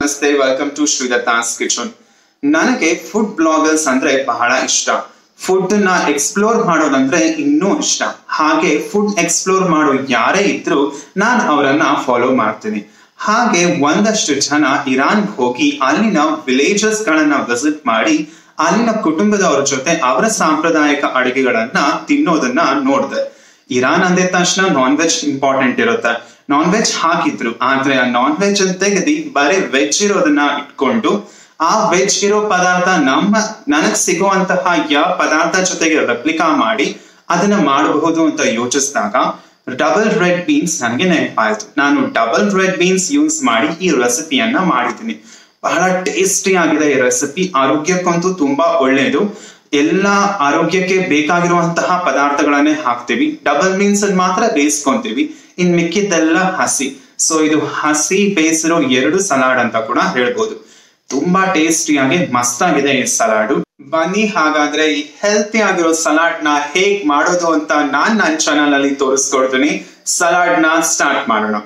ನಮಸ್ತೆ welcome to Sridatta's kitchen ನನಗೆ food bloggers ಅಂದ್ರೆ ಬಹಳ ಇಷ್ಟ ಫುಡ್ ನ ಎಕ್ಸ್ಪ್ಲೋರ್ ಮಾಡೋದಂದ್ರೆ ಇನ್ನೂ ಇಷ್ಟ ಹಾಗೆ ಫುಡ್ ಎಕ್ಸ್ಪ್ಲೋರ್ ಮಾಡೋ ಯಾರೇ ಇದ್ರು ನಾನು ಅವರನ್ನ ಫಾಲೋ ಮಾಡ್ತೀನಿ ಹಾಗೆ ಒಂದಷ್ಟು ಜನ ಇರಾನ್ ಹೋಗಿ ಅಲ್ಲಿನ ವಿಲೇಜಸ್ ಗಳನ್ನ ವಿಸಿಟ್ ಮಾಡಿ ಅಲ್ಲಿನ ಕುಟುಂಬದವರ ಜೊತೆ ಅವರ ಸಾಂಪ್ರದಾಯಿಕ ಅಡುಗೆಗಳನ್ನ ತಿನ್ನೋದನ್ನ ನೋಡಿದೆ ಇರಾನ್ ಅಂದಿದ ತಕ್ಷಣ ನಾನ್ ವೆಜ್ ಇಂಪಾರ್ಟೆಂಟ್ ಇರುತ್ತೆ ನಾನ್ ವೆಜ್ ಹಾಕಿದ್ರು ಆದ್ರೆ ಆ ನಾನ್ ವೆಜ್ ಅಂತ ತೆಗೆದು ಬರೀ ವೆಜ್ ಇರೋದನ್ನ ಇಟ್ಕೊಂಡು ಆ ವೆಜ್ ಇರೋ ಪದಾರ್ಥ ನಮ್ಮ ನನಗ್ ಸಿಗುವಂತಹ ಯಾವ ಪದಾರ್ಥ ಜೊತೆಗೆ ರೆಪ್ಲಿಕಾ ಮಾಡಿ ಅದನ್ನ ಮಾಡಬಹುದು ಅಂತ ಯೋಚಿಸಿದಾಗ ಡಬಲ್ ರೆಡ್ ಬೀನ್ಸ್ ನನಗೆ ನೆನಪಾಯ್ತು ನಾನು ಡಬಲ್ ರೆಡ್ ಬೀನ್ಸ್ ಯೂಸ್ ಮಾಡಿ ಈ ರೆಸಿಪಿಯನ್ನ ಮಾಡಿದ್ದೀನಿ ಬಹಳ ಟೇಸ್ಟಿ ಆಗಿದೆ ಈ ರೆಸಿಪಿ ಆರೋಗ್ಯಕ್ಕಂತೂ ತುಂಬಾ ಒಳ್ಳೆಯದು ಎಲ್ಲ ಆರೋಗ್ಯಕ್ಕೆ ಬೇಕಾಗಿರುವಂತಹ ಪದಾರ್ಥಗಳನ್ನೇ ಹಾಕ್ತಿವಿ ಡಬಲ್ ಬೀನ್ಸ್ ಅಲ್ಲಿ ಮಾತ್ರ ಬೇಯಿಸ್ಕೊಂತೀವಿ ಇನ್ ಮಿಕ್ಕಿದ್ದೆಲ್ಲ ಹಸಿ ಸೊ ಇದು ಹಸಿ ಬೇಯಿಸಿರೋ ಎರಡು ಸಲಾಡ್ ಅಂತ ಕೂಡ ಹೇಳ್ಬೋದು ತುಂಬಾ ಟೇಸ್ಟಿಯಾಗಿ ಮಸ್ತಾಗಿದೆ ಈ ಸಲಾಡು ಬನ್ನಿ ಹಾಗಾದ್ರೆ ಈ ಹೆಲ್ತಿ ಆಗಿರೋ ಸಲಾಡ್ ನ ಹೇಗ್ ಮಾಡೋದು ಅಂತ ನಾನ್ ನನ್ನ ಚಾನಲ್ ಅಲ್ಲಿ ತೋರಿಸ್ಕೊಡ್ತೀನಿ ಸಲಾಡ್ ನ ಸ್ಟಾರ್ಟ್ ಮಾಡೋಣ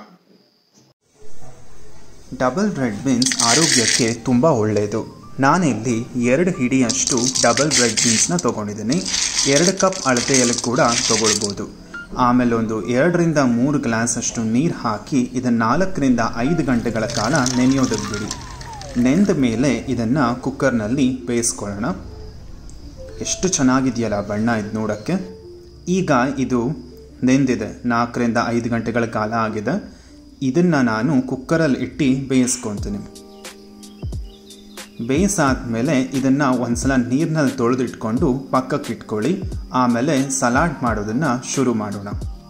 ಡಬಲ್ ರೆಡ್ ಬೀನ್ಸ್ ಆರೋಗ್ಯಕ್ಕೆ ತುಂಬ ಒಳ್ಳೆಯದು ನಾನಿಲ್ಲಿ ಎರಡು ಹಿಡಿಯಷ್ಟು ಡಬಲ್ ರೆಡ್ ಬೀನ್ಸ್ನ ತೊಗೊಂಡಿದ್ದೀನಿ ಎರಡು ಕಪ್ ಅಳತೆಯಲ್ಲಿ ಕೂಡ ತೊಗೊಳ್ಬೋದು ಆಮೇಲೆ ಒಂದು ಎರಡರಿಂದ ಮೂರು ಗ್ಲಾಸ್ ಅಷ್ಟು ನೀರು ಹಾಕಿ ಇದನ್ನು ನಾಲ್ಕರಿಂದ ಐದು ಗಂಟೆಗಳ ಕಾಲ ನೆನೆಯೋದಕ್ಕೆ ಬಿಡಿ ನೆಂದ ಮೇಲೆ ಇದನ್ನು ಕುಕ್ಕರ್ನಲ್ಲಿ ಬೇಯಿಸ್ಕೊಳ್ಳೋಣ ಎಷ್ಟು ಚೆನ್ನಾಗಿದೆಯಲ್ಲ ಬಣ್ಣ ಇದು ನೋಡೋಕ್ಕೆ ಈಗ ಇದು ನೆಂದಿದೆ ನಾಲ್ಕರಿಂದ ಐದು ಗಂಟೆಗಳ ಕಾಲ ಆಗಿದೆ ಇದನ್ನು ನಾನು ಕುಕ್ಕರಲ್ಲಿ ಇಟ್ಟು ಬೇಯಿಸ್ಕೊತೀನಿ ಬೇಯಿಸಾದ್ಮೇಲೆ ಇದನ್ನು ಒಂದ್ಸಲ ನೀರಿನಲ್ಲಿ ತೊಳೆದಿಟ್ಕೊಂಡು ಪಕ್ಕಕ್ಕೆ ಇಟ್ಕೊಳ್ಳಿ ಆಮೇಲೆ ಸಲಾಡ್ ಮಾಡೋದನ್ನು ಶುರು ಮಾಡೋಣ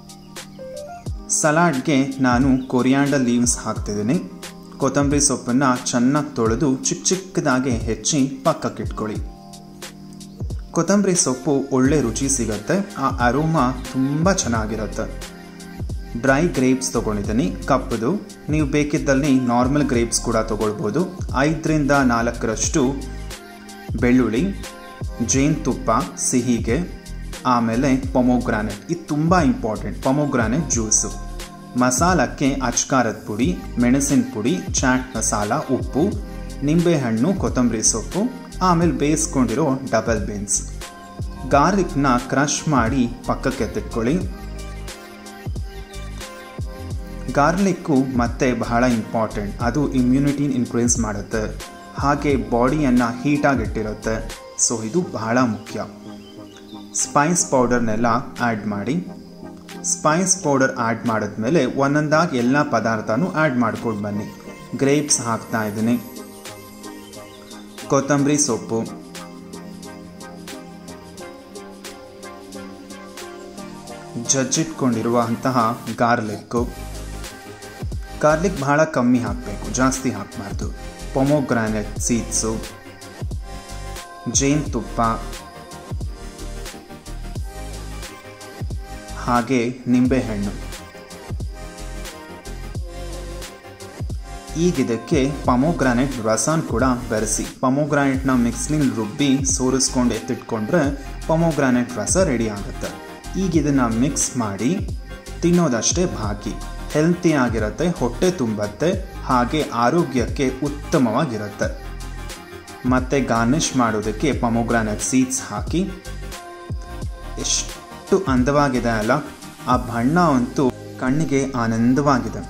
ಸಲಾಡ್ಗೆ ನಾನು ಕೊರಿಯಾಂಡರ್ ಲೀವ್ಸ್ ಹಾಕ್ತಿದ್ದೀನಿ ಕೊತ್ತಂಬರಿ ಸೊಪ್ಪನ್ನು ಚೆನ್ನಾಗಿ ತೊಳೆದು ಚಿಕ್ಕ ಚಿಕ್ಕದಾಗಿ ಹೆಚ್ಚಿ ಪಕ್ಕಕ್ಕೆ ಇಟ್ಕೊಳ್ಳಿ ಕೊತ್ತಂಬರಿ ಸೊಪ್ಪು ಒಳ್ಳೆ ರುಚಿ ಸಿಗುತ್ತೆ ಆ ಅರೋಮಾ ತುಂಬ ಚೆನ್ನಾಗಿರುತ್ತೆ ಡ್ರೈ ಗ್ರೇಪ್ಸ್ ತೊಗೊಂಡಿದ್ದೀನಿ ಕಪ್ಪದು ನೀವು ಬೇಕಿದ್ದಲ್ಲಿ ನಾರ್ಮಲ್ ಗ್ರೇಪ್ಸ್ ಕೂಡ ತೊಗೊಳ್ಬೋದು ಐದರಿಂದ ನಾಲ್ಕರಷ್ಟು ಬೆಳ್ಳುಳ್ಳಿ ಜೇನುತುಪ್ಪ ಸಿಹಿಗೆ ಆಮೇಲೆ ಪೊಮೊಗ್ರಾನೆಟ್ ಇದು ತುಂಬ ಇಂಪಾರ್ಟೆಂಟ್ ಪೊಮೊಗ್ರಾನೆಟ್ ಜ್ಯೂಸು ಮಸಾಲಕ್ಕೆ ಅಚ್ಕಾರದ ಪುಡಿ ಮೆಣಸಿನ ಪುಡಿ ಚಾಟ್ ಮಸಾಲ ಉಪ್ಪು ನಿಂಬೆಹಣ್ಣು ಕೊತ್ತಂಬರಿ ಸೊಪ್ಪು ಆಮೇಲೆ ಬೇಯಿಸ್ಕೊಂಡಿರೋ ಡಬಲ್ ಬೀನ್ಸ್ ಗಾರ್ಲಿಕ್ನ ಕ್ರಷ್ ಮಾಡಿ ಪಕ್ಕಕ್ಕೆ ಎತ್ತಿಟ್ಕೊಳ್ಳಿ ಗಾರ್ಲಿಕ್ಕು ಮತ್ತೆ ಬಹಳ ಇಂಪಾರ್ಟೆಂಟ್ ಅದು ಇಮ್ಯುನಿಟಿ ಇನ್ಕ್ರೀಸ್ ಮಾಡುತ್ತೆ ಹಾಗೆ ಬಾಡಿಯನ್ನು ಹೀಟಾಗಿಟ್ಟಿರುತ್ತೆ ಸೊ ಇದು ಬಹಳ ಮುಖ್ಯ ಸ್ಪೈಸ್ ಪೌಡರ್ನೆಲ್ಲ ಆ್ಯಡ್ ಮಾಡಿ ಸ್ಪೈಸ್ ಪೌಡರ್ ಆ್ಯಡ್ ಮಾಡಿದ್ಮೇಲೆ ಒಂದೊಂದಾಗಿ ಎಲ್ಲ ಪದಾರ್ಥನೂ ಆ್ಯಡ್ ಮಾಡ್ಕೊಂಡು ಬನ್ನಿ ಗ್ರೇಪ್ಸ್ ಹಾಕ್ತಾ ಇದ್ದೀನಿ ಕೊತ್ತಂಬರಿ ಸೊಪ್ಪು ಜಜ್ಜಿಟ್ಕೊಂಡಿರುವಂತಹ ಗಾರ್ಲಿಕ್ಕು ಗಾರ್ಲಿಕ್ ಬಹಳ ಕಮ್ಮಿ ಹಾಕಬೇಕು ಜಾಸ್ತಿ ಹಾಕಬಾರ್ದು ಪೊಮೊಗ್ರಾನೆಟ್ ಸೀಡ್ಸು ಜೇನುತುಪ್ಪ ಹಾಗೆ ನಿಂಬೆಹಣ್ಣು ಈಗ ಇದಕ್ಕೆ ಪಮೋಗ್ರಾನೆಟ್ ರಸನ್ ಕೂಡ ಬೆರೆಸಿ ಪಮೋಗ್ರಾನೆಟ್ನ ಮಿಕ್ಸ್ನಿಲ್ ರುಬ್ಬಿ ಸೋರಿಸ್ಕೊಂಡು ಎತ್ತಿಟ್ಕೊಂಡ್ರೆ ಪಮೋಗ್ರಾನೆಟ್ ರಸ ರೆಡಿ ಆಗುತ್ತೆ ಈಗ ಇದನ್ನು ಮಿಕ್ಸ್ ಮಾಡಿ ತಿನ್ನೋದಷ್ಟೇ ಬಾಕಿ ಹೆಲ್ತಿ ಆಗಿರುತ್ತೆ ಹೊಟ್ಟೆ ತುಂಬತ್ತೆ ಹಾಗೆ ಆರೋಗ್ಯಕ್ಕೆ ಉತ್ತಮವಾಗಿರುತ್ತೆ ಮತ್ತು ಗಾರ್ನಿಷ್ ಮಾಡೋದಕ್ಕೆ ಪಮೋಗ್ರಾನೆಟ್ ಸೀಡ್ಸ್ ಹಾಕಿ ಎಷ್ಟು ಅಂದವಾಗಿದೆ ಅಲ್ಲ ಆ ಬಣ್ಣ ಅಂತೂ ಕಣ್ಣಿಗೆ ಆನಂದವಾಗಿದೆ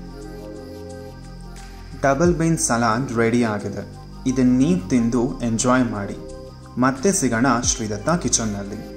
ಡಬಲ್ ಬೀನ್ ಸಲಾಡ್ ರೆಡಿ ಆಗಿದೆ ಇದನ್ನು ನೀವು ತಿಂದು ಎಂಜಾಯ್ ಮಾಡಿ ಮತ್ತೆ ಸಿಗೋಣ ಶ್ರೀದತ್ತ ಕಿಚನ್ನಲ್ಲಿ